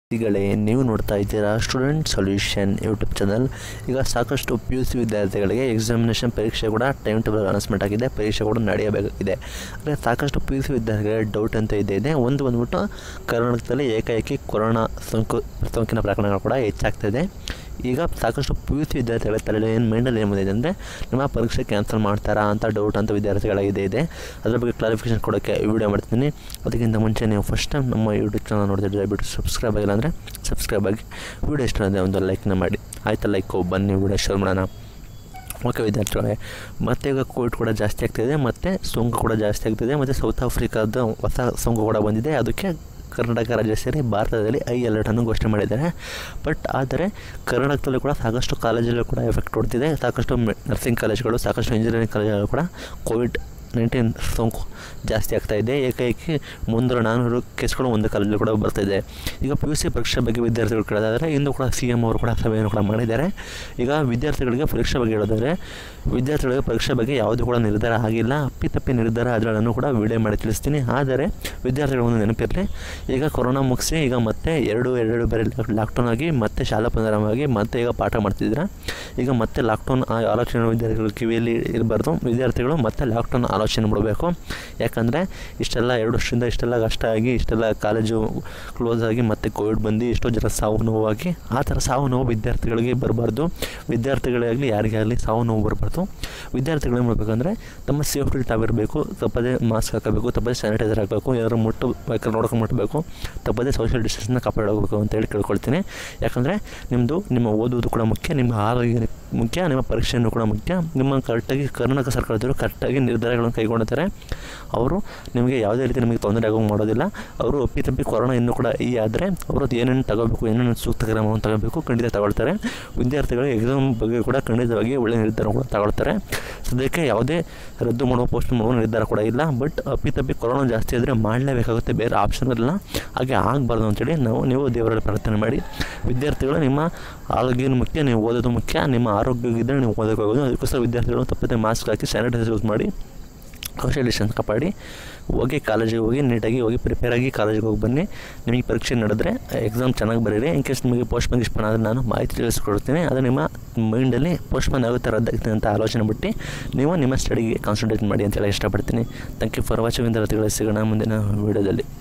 ವಿದ್ಯಾರ್ಥಿಗಳೇ ನೀವು ನೋಡ್ತಾ ಇದ್ದೀರಾ ಸ್ಟೂಡೆಂಟ್ ಸೊಲ್ಯೂಷನ್ ಯೂಟ್ಯೂಬ್ ಚಾನಲ್ ಈಗ ಸಾಕಷ್ಟು ಪಿ ಯು ಸಿ ವಿದ್ಯಾರ್ಥಿಗಳಿಗೆ ಎಕ್ಸಾಮಿನೇಷನ್ ಪರೀಕ್ಷೆ ಕೂಡ ಟೈಮ್ ಟೇಬಲ್ ಅನೌನ್ಸ್ಮೆಂಟ್ ಆಗಿದೆ ಪರೀಕ್ಷೆ ಕೂಡ ನಡೆಯಬೇಕಾಗಿದೆ ಅಂದರೆ ಸಾಕಷ್ಟು ಪಿ ಯು ಸಿ ವಿದ್ಯಾರ್ಥಿಗಳಿಗೆ ಡೌಟ್ ಅಂತ ಇದೆ ಇದೆ ಒಂದು ಬಂದ್ಬಿಟ್ಟು ಕರ್ನಾಟಕದಲ್ಲಿ ಏಕಾಏಕಿ ಕೊರೋನಾ ಸೋಂಕು ಸೋಂಕಿನ ಪ್ರಕರಣಗಳು ಕೂಡ ಹೆಚ್ಚಾಗ್ತಿದೆ ಈಗ ಸಾಕಷ್ಟು ಪಿ ಯು ಸಿ ವಿದ್ಯಾರ್ಥಿಗಳ ತಲೆ ಏನು ಮೈಂಡಲ್ಲಿ ಏನು ಬಂದಿದೆ ಅಂದರೆ ನಿಮ್ಮ ಪರೀಕ್ಷೆ ಕ್ಯಾನ್ಸಲ್ ಮಾಡ್ತಾರಾ ಅಂತ ಡೌಟ್ ಅಂತ ವಿದ್ಯಾರ್ಥಿಗಳಿಗೆ ಇದೆ ಅದ್ರ ಬಗ್ಗೆ ಕ್ಲಾರಿಫಿಕೇಶನ್ ಕೊಡೋಕ್ಕೆ ವಿಡಿಯೋ ಮಾಡ್ತೀನಿ ಅದಕ್ಕಿಂತ ಮುಂಚೆ ನೀವು ಫಸ್ಟ್ ಟೈಮ್ ನಮ್ಮ ಯೂಟ್ಯೂಬ್ ಚಾನಲ್ ನೋಡ್ತಿದ್ರೆ ದಯವಿಟ್ಟು ಸಬ್ಸ್ಕ್ರೈಬ್ ಆಗಿಲ್ಲ ಅಂದರೆ ಸಬ್ಸ್ಕ್ರೈಬ್ ಆಗಿ ವಿಡಿಯೋ ಇಷ್ಟ ಅಂದರೆ ಒಂದು ಲೈಕ್ನ ಮಾಡಿ ಆಯ್ತಾ ಲೈಕು ಬನ್ನಿ ವಿಡಿಯೋ ಶೇರ್ ಮಾಡೋಣ ಓಕೆ ವಿದ್ಯಾರ್ಥಿಗಳೇ ಮತ್ತು ಈಗ ಕೋವಿಡ್ ಕೂಡ ಜಾಸ್ತಿ ಆಗ್ತಿದೆ ಮತ್ತು ಸೋಂಕು ಕೂಡ ಜಾಸ್ತಿ ಆಗ್ತಿದೆ ಮತ್ತು ಸೌತ್ ಆಫ್ರಿಕಾದ ಹೊಸ ಸೋಂಕು ಕೂಡ ಬಂದಿದೆ ಅದಕ್ಕೆ ಕರ್ನಾಟಕ ರಾಜ್ಯ ಸೇರಿ ಭಾರತದಲ್ಲಿ ಐ ಅಲರ್ಟನ್ನು ಘೋಷಣೆ ಮಾಡಿದ್ದಾರೆ ಬಟ್ ಆದರೆ ಕರ್ನಾಟಕದಲ್ಲೂ ಕೂಡ ಸಾಕಷ್ಟು ಕಾಲೇಜಲ್ಲೂ ಕೂಡ ಎಫೆಕ್ಟ್ ಕೊಡ್ತಿದೆ ಸಾಕಷ್ಟು ನರ್ಸಿಂಗ್ ಕಾಲೇಜ್ಗಳು ಸಾಕಷ್ಟು ಇಂಜಿನಿಯರಿಂಗ್ ಕಾಲೇಜುಗಳು ಕೂಡ ಕೋವಿಡ್ ನೈನ್ಟೀನ್ ಸೋಂಕು ಜಾಸ್ತಿ ಆಗ್ತಾ ಇದೆ ಏಕೈಕಿ ಮುನ್ನೂರ ನಾನ್ನೂರು ಕೇಸ್ಗಳು ಒಂದು ಕಾಲೇಜಲ್ಲಿ ಕೂಡ ಬರ್ತಾಯಿದೆ ಈಗ ಪಿ ಯು ಸಿ ಪರೀಕ್ಷೆ ಬಗ್ಗೆ ವಿದ್ಯಾರ್ಥಿಗಳು ಕೇಳೋದಾದರೆ ಇಂದು ಕೂಡ ಸಿ ಎಮ್ ಅವರು ಕೂಡ ಸಭೆಯನ್ನು ಕೂಡ ಮಾಡಿದ್ದಾರೆ ಈಗ ವಿದ್ಯಾರ್ಥಿಗಳಿಗೆ ಪರೀಕ್ಷೆ ಬಗ್ಗೆ ಹೇಳೋದಾದರೆ ವಿದ್ಯಾರ್ಥಿಗಳಿಗೆ ಪರೀಕ್ಷೆ ಬಗ್ಗೆ ಯಾವುದೂ ಕೂಡ ನಿರ್ಧಾರ ಆಗಿಲ್ಲ ಅಪ್ಪಿತಪ್ಪಿ ನಿರ್ಧಾರ ಅದನ್ನು ಕೂಡ ವಿಡಿಯೋ ಮಾಡಿ ತಿಳಿಸ್ತೀನಿ ಆದರೆ ವಿದ್ಯಾರ್ಥಿಗಳು ಒಂದು ನೆನಪಿರಲಿ ಈಗ ಕೊರೋನಾ ಮುಗಿಸಿ ಈಗ ಮತ್ತೆ ಎರಡು ಎರಡು ಬೇರೆ ಲಾಕ್ಡೌನ್ ಆಗಿ ಮತ್ತೆ ಶಾಲಾ ಪುನರಾರಂಭವಾಗಿ ಮತ್ತೆ ಈಗ ಪಾಠ ಮಾಡ್ತಿದ್ದೀರಾ ಈಗ ಮತ್ತೆ ಲಾಕ್ಡೌನ್ ಆ ಆಲೋಚನೆ ವಿದ್ಯಾರ್ಥಿಗಳು ಕಿವಿಯಲ್ಲಿ ಇರಬಾರ್ದು ವಿದ್ಯಾರ್ಥಿಗಳು ಮತ್ತೆ ಲಾಕ್ಡೌನ್ ಆಲೋಚನೆ ಮಾಡಬೇಕು ಯಾಕಂದರೆ ಇಷ್ಟೆಲ್ಲ ಎರಡು ವರ್ಷದಿಂದ ಇಷ್ಟೆಲ್ಲ ಕಷ್ಟ ಆಗಿ ಇಷ್ಟೆಲ್ಲ ಕಾಲೇಜು ಕ್ಲೋಸ್ ಆಗಿ ಮತ್ತೆ ಕೋವಿಡ್ ಬಂದು ಎಷ್ಟೋ ಜನ ಸಾವು ನೋವಾಗಿ ಆ ಥರ ಸಾವು ನೋವು ವಿದ್ಯಾರ್ಥಿಗಳಿಗೆ ಬರಬಾರ್ದು ವಿದ್ಯಾರ್ಥಿಗಳಾಗಲಿ ಯಾರಿಗೇ ಆಗಲಿ ಸಾವು ನೋವು ಬರಬಾರ್ದು ವಿದ್ಯಾರ್ಥಿಗಳು ಏನು ಮಾಡಬೇಕಂದ್ರೆ ತಮ್ಮ ಸೇಫ್ಟಿ ತಾವಿರಬೇಕು ತಪ್ಪದೇ ಮಾಸ್ಕ್ ಹಾಕಬೇಕು ತಪ್ಪದೇ ಸ್ಯಾನಿಟೈಸರ್ ಹಾಕಬೇಕು ಯಾರು ಮುಟ್ಟು ಬೇಕಾದ್ರೆ ನೋಡ್ಕೊಂಡು ಮುಟ್ಟಬೇಕು ತಪ್ಪದೇ ಸೋಷಿಯಲ್ ಡಿಸ್ಟೆನ್ಸ್ನ ಕಾಪಾಡಬೇಕು ಅಂತೇಳಿ ಕೇಳ್ಕೊಳ್ತೀನಿ ಯಾಕಂದರೆ ನಿಮ್ಮದು ನಿಮ್ಮ ಓದುವುದು ಕೂಡ ಮುಖ್ಯ ನಿಮ್ಮ ಆರೋಗ್ಯ ಮುಖ್ಯ ನಿಮ್ಮ ಪರೀಕ್ಷೆಯನ್ನು ಕೂಡ ಮುಖ್ಯ ನಿಮ್ಮ ಕರೆಕ್ಟಾಗಿ ಕರ್ನಾಟಕ ಸರ್ಕಾರದವರು ಕರೆಕ್ಟಾಗಿ ನಿರ್ಧಾರಗಳನ್ನು ಕೈಗೊಂಡಿದ್ದಾರೆ ಅವರು ನಿಮಗೆ ಯಾವುದೇ ರೀತಿ ನಿಮಗೆ ತೊಂದರೆ ಆಗೋ ಮಾಡೋದಿಲ್ಲ ಅವರು ಒಪ್ಪಿ ತಪ್ಪಿ ಕೊರೋನಾ ಇನ್ನೂ ಕೂಡ ಈ ಆದರೆ ಅವರು ಏನೇನು ತಗೋಬೇಕು ಏನೇನು ಸೂಕ್ತ ಕ್ರಮವನ್ನು ತಗೋಬೇಕು ಖಂಡಿತ ತಗೊಳ್ತಾರೆ ವಿದ್ಯಾರ್ಥಿಗಳಿಗೆ ಎಕ್ಸಾಮ್ ಬಗ್ಗೆ ಕೂಡ ಖಂಡಿತವಾಗಿ ಒಳ್ಳೆಯ ನಿರ್ಧಾರ ಕೂಡ ತಗೊಳ್ತಾರೆ ಸದ್ಯಕ್ಕೆ ಯಾವುದೇ ರದ್ದು ಮಾಡುವ ಪೋಸ್ಟ್ ಮಾಡುವ ನಿರ್ಧಾರ ಕೂಡ ಇಲ್ಲ ಬಟ್ ಅಪ್ಪಿ ತಪ್ಪಿ ಕೊರೋನಾ ಜಾಸ್ತಿ ಆದರೆ ಮಾಡಲೇಬೇಕಾಗುತ್ತೆ ಬೇರೆ ಆಪ್ಷನ್ ಇಲ್ಲ ಹಾಗೆ ಆಗಬಾರ್ದು ಅಂತೇಳಿ ನಾವು ನೀವು ದೇವರಲ್ಲಿ ಪ್ರಾರ್ಥನೆ ಮಾಡಿ ವಿದ್ಯಾರ್ಥಿಗಳು ನಿಮ್ಮ ಆರೋಗ್ಯ ಮುಖ್ಯ ನೀವು ಓದೋದು ಮುಖ್ಯ ನಿಮ್ಮ ಆರೋಗ್ಯ ಇದ್ದರೆ ನೀವು ಓದೋಕ್ಕಾಗೋದು ಅದಕ್ಕೋಸ್ಕರ ವಿದ್ಯಾರ್ಥಿಗಳು ತಪ್ಪದೆ ಮಾಸ್ಕ್ ಹಾಕಿ ಸ್ಯಾನಿಟೈಸರ್ ಯೂಸ್ ಮಾಡಿ ಸೋಷಿಯಲ್ ಡಿಸ್ಟೆನ್ಸ್ ಕಾಪಾಡಿ ಹೋಗಿ ಕಾಲೇಜಿಗೆ ಹೋಗಿ ನೀಟಾಗಿ ಹೋಗಿ ಪ್ರಿಪೇರ್ ಆಗಿ ಕಾಲೇಜಿಗೆ ಹೋಗಿ ಬನ್ನಿ ನಿಮಗೆ ಪರೀಕ್ಷೆ ನಡೆದ್ರೆ ಎಕ್ಸಾಮ್ ಚೆನ್ನಾಗಿ ಬರೀರಿ ಇನ್ ಕೇಸ್ ನಿಮಗೆ ಪೋಸ್ಟ್ಪೋನ್ ಗಿಸ್ಟ್ಪೋನ್ ಆದರೆ ನಾನು ಮಾಹಿತಿ ತಿಳಿಸ್ಕೊಡ್ತೀನಿ ಅದು ನಿಮ್ಮ ಮೈಂಡಲ್ಲಿ ಪೋಸ್ಟ್ಪೋನ್ ಆಗುತ್ತೆ ರದ್ದಾಗ್ತದೆ ಅಂತ ಆಲೋಚನೆ ಬಿಟ್ಟು ನೀವು ನಿಮ್ಮ ಸ್ಟಡಿಗೆ ಕಾನ್ಸಂಟ್ರೇಟ್ ಮಾಡಿ ಅಂತ ಹೇಳಿ ಇಷ್ಟಪಡ್ತೀನಿ ಥ್ಯಾಂಕ್ ಯು ಫಾರ್ ವಾಚಿಂಗ್ ವಿದ್ಯಾರ್ಥಿಗಳ ಸಿಗೋಣ ಮುಂದಿನ ವೀಡಿಯೋದಲ್ಲಿ